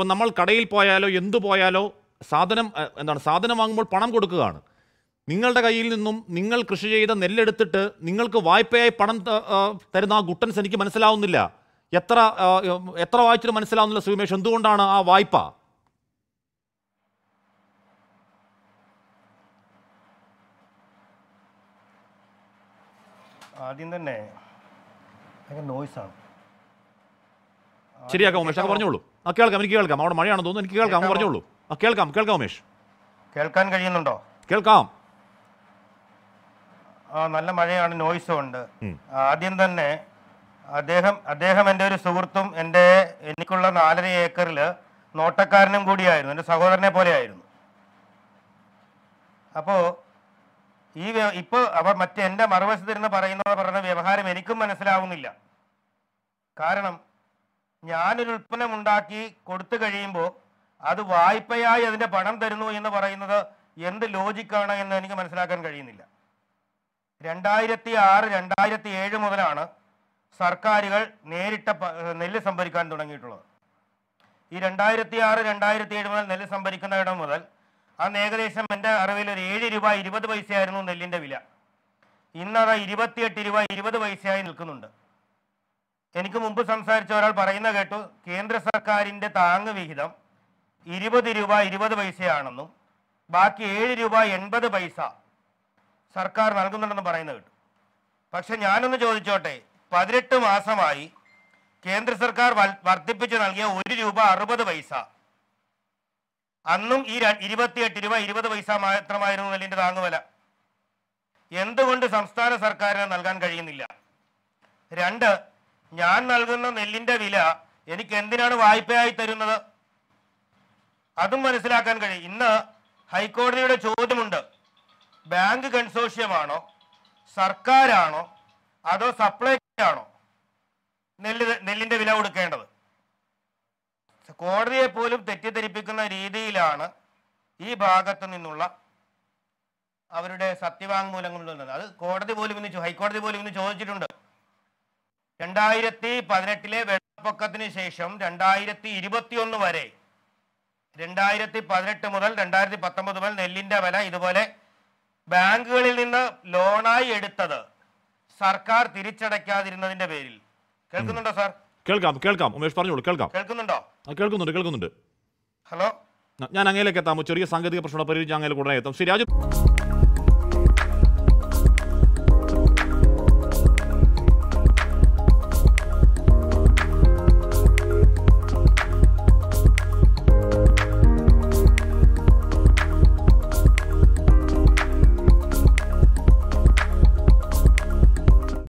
ഇപ്പം നമ്മൾ കടയിൽ പോയാലോ എന്തു പോയാലോ സാധനം അഹ്, എന്താണ് സാധനം വാങ്ങുമ്പോൾ പണം കൊടുക്കുകയാണ് നിങ്ങളുടെ കയ്യിൽ നിന്നും നിങ്ങൾ കൃഷി ചെയ്ത നെല്ലെടുത്തിട്ട് നിങ്ങൾക്ക് വായ്പയായി പണം ത- ആ, തരുന്ന ആ ഗുട്ടൻസ് എനിക്ക് മനസ്സിലാവുന്നില്ല എത്ര ആ, എത്ര വായിച്ചിട്ട് മനസ്സിലാവുന്നില്ല സുമേഷ് എന്തുകൊണ്ടാണ് ആ വായ്പ ആദ്യം തന്നെ ഭയങ്കര നോയ്സാണ് ശരിയാക്കാം ഉമേഷ് അങ്ങ് പറഞ്ഞോളൂ ആ കേൾക്കാം എനിക്ക് കേൾക്കാം അവിടെ മഴയാണെന്ന് തോന്നുന്നു എനിക്ക് കേൾക്കാം അങ്ങ് പറഞ്ഞോളൂ ആ കേൾക്കാം കേൾക്കാം ഉമേഷ് കേൾക്കാൻ കഴിയുന്നുണ്ടോ കേൾക്കാം ആ നല്ല മഴയാണ് നോയ്സും ഉണ്ട് ഉം. ആദ്യം തന്നെ അദ്ദേഹം അദ്ദേഹം എൻ്റെ ഒരു സുഹൃത്തും എൻ്റെ എനിക്കുള്ള നാലര ഏക്കറിൽ നോട്ടക്കാരനും കൂടിയായിരുന്നു എൻ്റെ സഹോദരനെ പോലെയായിരുന്നു അപ്പോൾ ഈ വ്യ- ഇപ്പോൾ അവർ മറ്റേ എൻ്റെ മറുവശത്തിരുന്ന് പറയുന്നത് പറയുന്ന വ്യവഹാരം എനിക്കും മനസ്സിലാവുന്നില്ല കാരണം ഞാനൊരു ഉൽപ്പന്നം ഉണ്ടാക്കി കൊടുത്തു കഴിയുമ്പോൾ അത് വായ്പയായി അതിൻ്റെ പണം തരുന്നു എന്ന് പറയുന്നത് എന്ത് ലോജിക്കാണ് എന്ന് എനിക്ക് മനസ്സിലാക്കാൻ കഴിയുന്നില്ല രണ്ടായിരത്തി ആറ് രണ്ടായിരത്തി ഏഴ് മുതലാണ് സർക്കാരുകൾ നേരിട്ട പ- നെല്ല് സംഭരിക്കാൻ തുടങ്ങിയിട്ടുള്ളത് ഈ രണ്ടായിരത്തി ആറ് രണ്ടായിരത്തി ഏഴ് മുതൽ നെല്ല് സംഭരിക്കുന്ന ഇടം മുതൽ അന്ന് ഏകദേശം എൻ്റെ അറിവിൽ ഒരു ഏഴ് രൂപ ഇരുപത് പൈസയായിരുന്നു നെല്ലിൻ്റെ വില ഇന്നത് ഇരുപത്തിയെട്ട് രൂപ ഇരുപത് പൈസയായി നിൽക്കുന്നുണ്ട് എനിക്ക് മുമ്പ് സംസാരിച്ച ഒരാൾ പറയുന്ന കേട്ടു കേന്ദ്ര സർക്കാരിൻ്റെ താങ്ങ് വിഹിതം ഇരുപത് രൂപ ഇരുപത് പൈസയാണെന്നും ബാക്കി ഏഴ് രൂപ എൺപത് പൈസ സർക്കാർ നൽകുന്നുണ്ടെന്ന് പറയുന്നത് കേട്ടു പക്ഷെ ഞാനൊന്ന് ചോദിച്ചോട്ടെ പതിനെട്ട് മാസമായി കേന്ദ്ര സർക്കാർ വൽ- വർദ്ധിപ്പിച്ചു നൽകിയ ഒരു രൂപ അറുപത് പൈസ അന്നും ഈ ര- ഇരുപത്തിയെട്ട് രൂപ ഇരുപത് പൈസ മാത്രമായിരുന്നു നെല്ലിന്റെ താങ്ങുവില എന്തുകൊണ്ട് സംസ്ഥാന സർക്കാരിന് നൽകാൻ കഴിയുന്നില്ല രണ്ട് ഞാൻ നൽകുന്ന നെല്ലിന്റെ വില എനിക്ക് എന്തിനാണ് വായ്പയായി തരുന്നത് അതും മനസ്സിലാക്കാൻ കഴിയും ഇന്ന് ഹൈക്കോടതിയുടെ ചോദ്യമുണ്ട് ബാങ്ക് കൺസോഷ്യമാണോ സർക്കാരാണോ അതോ സപ്ലൈ ആണോ നെല്ല് നെല്ലിന്റെ വില കൊടുക്കേണ്ടത് കോടതിയെ പോലും തെറ്റിദ്ധരിപ്പിക്കുന്ന രീതിയിലാണ് ഈ ഭാഗത്തു നിന്നുള്ള അവരുടെ സത്യവാങ്മൂലങ്ങളുള്ളത് അത് കോടതി പോലും ഇന്ന് ചോ- ഹൈക്കോടതി പോലും ഇന്ന് ചോദിച്ചിട്ടുണ്ട് രണ്ടായിരത്തി പതിനെട്ടിലെ വെള്ളപ്പൊക്കത്തിന് ശേഷം രണ്ടായിരത്തി ഇരുപത്തിയൊന്ന് വരെ രണ്ടായിരത്തി പതിനെട്ട് മുതൽ രണ്ടായിരത്തി പത്തൊമ്പത് മുതൽ നെല്ലിന്റെ വില ഇതുപോലെ ബാങ്കുകളിൽ നിന്ന് ലോണായി എടുത്തത് സർക്കാർ തിരിച്ചടയ്ക്കാതിരുന്നതിന്റെ പേരിൽ കേൾക്കുന്നുണ്ടോ സാർ കേൾക്കാം കേൾക്കാം ഉമേഷ് പറഞ്ഞോളൂ കേൾക്കാം കേൾക്കുന്നുണ്ടോ ആ, കേൾക്കുന്നുണ്ട് കേൾക്കുന്നുണ്ട് ഹലോ ഞാൻ അങ്ങയിലേക്ക് എത്താമോ ചെറിയ സാങ്കേതിക പ്രശ്നം പരിഹരിച്ച് അങ്ങയിൽ ഉടനെ എത്താം ശ്രീ രാജു